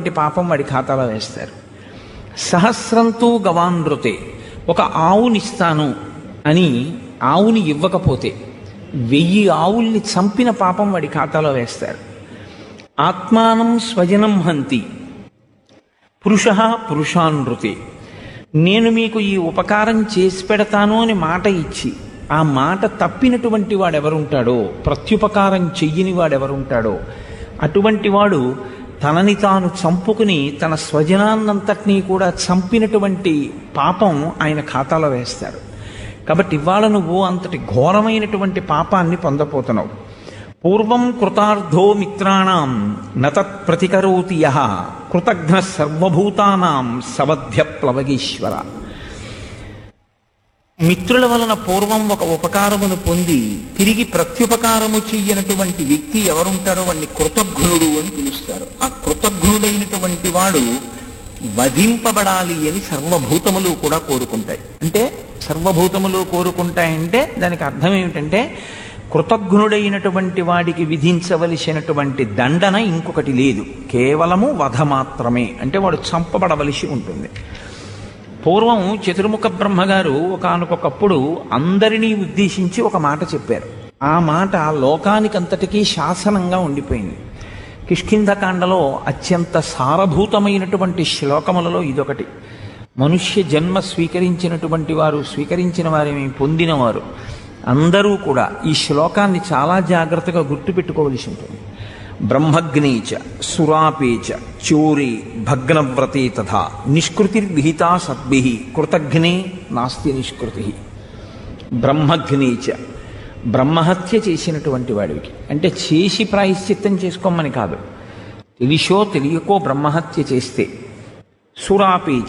చేసినటువంటి పాపం వాడి ఖాతాలో వేస్తారు సహస్రంతో గవానృతే ఒక ఆవునిస్తాను అని ఆవుని ఇవ్వకపోతే వెయ్యి ఆవుల్ని చంపిన పాపం వాడి ఖాతాలో వేస్తారు ఆత్మానం స్వజనం హంతి పురుష పురుషానృతే నేను మీకు ఈ ఉపకారం చేసి పెడతాను అని మాట ఇచ్చి ఆ మాట తప్పినటువంటి వాడెవరుంటాడో ప్రత్యుపకారం చెయ్యని వాడెవరుంటాడో అటువంటి వాడు తనని తాను చంపుకుని తన స్వజనాన్నంతటినీ కూడా చంపినటువంటి పాపం ఆయన ఖాతాలో వేస్తాడు కాబట్టి ఇవాళ నువ్వు అంతటి ఘోరమైనటువంటి పాపాన్ని పొందపోతున్నావు పూర్వం కృతార్థో మిత్రాణం నతత్ ప్రతికరోతి యహ కృతఘ్న సర్వభూతానాం సవధ్య ప్లవగీశ్వర మిత్రుల వలన పూర్వం ఒక ఉపకారమును పొంది తిరిగి ప్రత్యుపకారము చెయ్యనటువంటి వ్యక్తి ఎవరుంటారో వాడిని కృతజ్ఞుడు అని పిలుస్తారు ఆ కృతజ్ఞుడైనటువంటి వాడు వధింపబడాలి అని సర్వభూతములు కూడా కోరుకుంటాయి అంటే సర్వభూతములు కోరుకుంటాయంటే దానికి అర్థం ఏమిటంటే కృతజ్ఞుడైనటువంటి వాడికి విధించవలసినటువంటి దండన ఇంకొకటి లేదు కేవలము వధ మాత్రమే అంటే వాడు చంపబడవలసి ఉంటుంది పూర్వం చతుర్ముఖ బ్రహ్మగారు ఒకనకొకప్పుడు అందరినీ ఉద్దేశించి ఒక మాట చెప్పారు ఆ మాట లోకానికంతటికీ శాసనంగా ఉండిపోయింది కిష్కింధకాండలో అత్యంత సారభూతమైనటువంటి శ్లోకములలో ఇదొకటి మనుష్య జన్మ స్వీకరించినటువంటి వారు స్వీకరించిన వారేమి పొందినవారు అందరూ కూడా ఈ శ్లోకాన్ని చాలా జాగ్రత్తగా గుర్తుపెట్టుకోవలసి ఉంటుంది బ్రహ్మగ్నేచ సురాపేచ చోరే భగ్నవ్రతే తథా నిష్కృతిర్విహితా సద్భి కృతఘ్నే నాస్తి నిష్కృతి బ్రహ్మగ్నేచ బ్రహ్మహత్య చేసినటువంటి వాడికి అంటే చేసి ప్రాయశ్చిత్తం చేసుకోమని కాదు తెలిసో తెలియకో బ్రహ్మహత్య చేస్తే సురాపేచ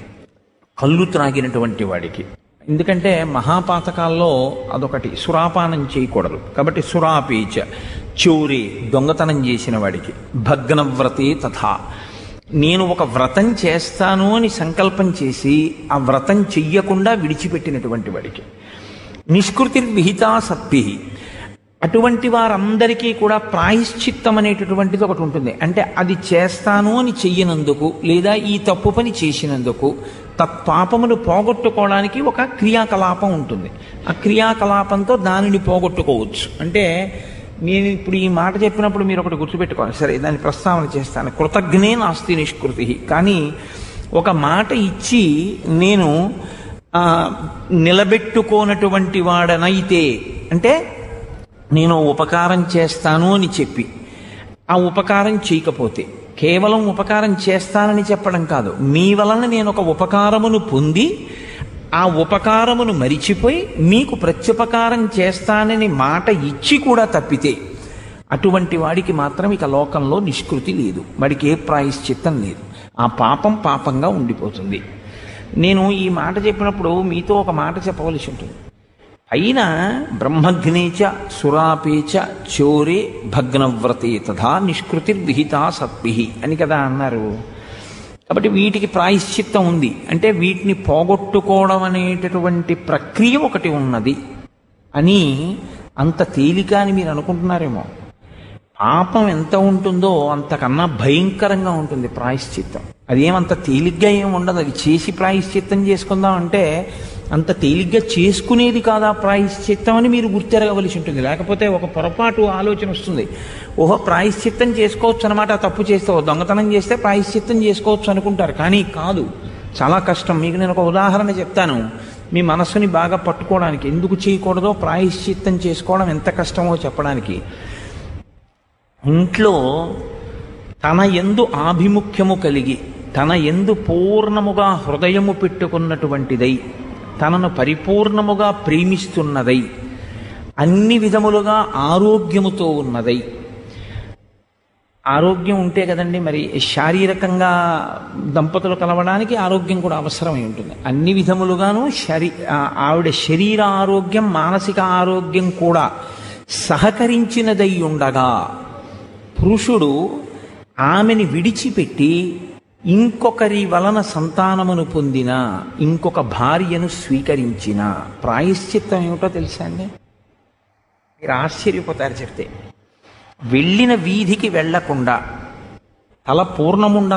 కళ్ళు త్రాగినటువంటి వాడికి ఎందుకంటే మహాపాతకాల్లో అదొకటి సురాపానం చేయకూడదు కాబట్టి సురాపేచ చోరే దొంగతనం చేసిన వాడికి భగ్నవ్రతే తథా నేను ఒక వ్రతం చేస్తాను అని సంకల్పం చేసి ఆ వ్రతం చెయ్యకుండా విడిచిపెట్టినటువంటి వాడికి నిష్కృతిర్విహితా సత్భి అటువంటి వారందరికీ కూడా ప్రాయశ్చిత్తం అనేటటువంటిది ఒకటి ఉంటుంది అంటే అది చేస్తాను అని చెయ్యనందుకు లేదా ఈ తప్పు పని చేసినందుకు తత్పాపమును పోగొట్టుకోవడానికి ఒక క్రియాకలాపం ఉంటుంది ఆ క్రియాకలాపంతో దానిని పోగొట్టుకోవచ్చు అంటే నేను ఇప్పుడు ఈ మాట చెప్పినప్పుడు మీరు ఒకటి గుర్తుపెట్టుకోవాలి సరే దాన్ని ప్రస్తావన చేస్తాను కృతజ్ఞే నాస్తి నిష్కృతి కానీ ఒక మాట ఇచ్చి నేను ఆ, నిలబెట్టుకోనటువంటి వాడనైతే అంటే నేను ఉపకారం చేస్తాను అని చెప్పి ఆ ఉపకారం చేయకపోతే కేవలం ఉపకారం చేస్తానని చెప్పడం కాదు మీ వలన నేను ఒక ఉపకారమును పొంది ఆ ఉపకారమును మరిచిపోయి మీకు ప్రత్యుపకారం చేస్తానని మాట ఇచ్చి కూడా తప్పితే అటువంటి వాడికి మాత్రం ఇక లోకంలో నిష్కృతి లేదు వాడికి ఏ ప్రాయశ్చిత్తం లేదు ఆ పాపం పాపంగా ఉండిపోతుంది నేను ఈ మాట చెప్పినప్పుడు మీతో ఒక మాట చెప్పవలసి ఉంటుంది అయినా బ్రహ్మగ్నేచ సురాపేచ చోరే భగ్నవ్రతే తథా నిష్కృతిర్విహితా సత్భి అని కదా అన్నారు కాబట్టి వీటికి ప్రాయశ్చిత్తం ఉంది అంటే వీటిని పోగొట్టుకోవడం అనేటటువంటి ప్రక్రియ ఒకటి ఉన్నది అని అంత తేలిక అని మీరు అనుకుంటున్నారేమో పాపం ఎంత ఉంటుందో అంతకన్నా భయంకరంగా ఉంటుంది ప్రాయశ్చిత్తం అదేమంత తేలిగ్గా ఏం ఉండదు అది చేసి ప్రాయశ్చిత్తం చేసుకుందాం అంటే అంత తేలిగ్గా చేసుకునేది కాదా ప్రాయశ్చిత్తం అని మీరు గుర్తెరగవలసి ఉంటుంది లేకపోతే ఒక పొరపాటు ఆలోచన వస్తుంది ఓహో ప్రాయశ్చిత్తం చేసుకోవచ్చు అనమాట తప్పు చేస్తే ఓ దొంగతనం చేస్తే ప్రాయశ్చిత్తం చేసుకోవచ్చు అనుకుంటారు కానీ కాదు చాలా కష్టం మీకు నేను ఒక ఉదాహరణ చెప్తాను మీ మనస్సుని బాగా పట్టుకోవడానికి ఎందుకు చేయకూడదో ప్రాయశ్చిత్తం చేసుకోవడం ఎంత కష్టమో చెప్పడానికి ఇంట్లో తన ఎందు ఆభిముఖ్యము కలిగి తన ఎందు పూర్ణముగా హృదయము పెట్టుకున్నటువంటిదై తనను పరిపూర్ణముగా ప్రేమిస్తున్నదై అన్ని విధములుగా ఆరోగ్యముతో ఉన్నదై ఆరోగ్యం ఉంటే కదండి మరి శారీరకంగా దంపతులు కలవడానికి ఆరోగ్యం కూడా అవసరమై ఉంటుంది అన్ని విధములుగాను శరీ ఆ- ఆవిడ శరీర ఆరోగ్యం మానసిక ఆరోగ్యం కూడా సహకరించినదై ఉండగా పురుషుడు ఆమెని విడిచిపెట్టి ఇంకొకరి వలన సంతానమును పొందిన ఇంకొక భార్యను స్వీకరించిన ప్రాయశ్చిత్తం ఏమిటో తెలుసా అండి మీరు ఆశ్చర్యపోతారు చెప్తే వెళ్ళిన వీధికి వెళ్లకుండా తల పూర్ణముండ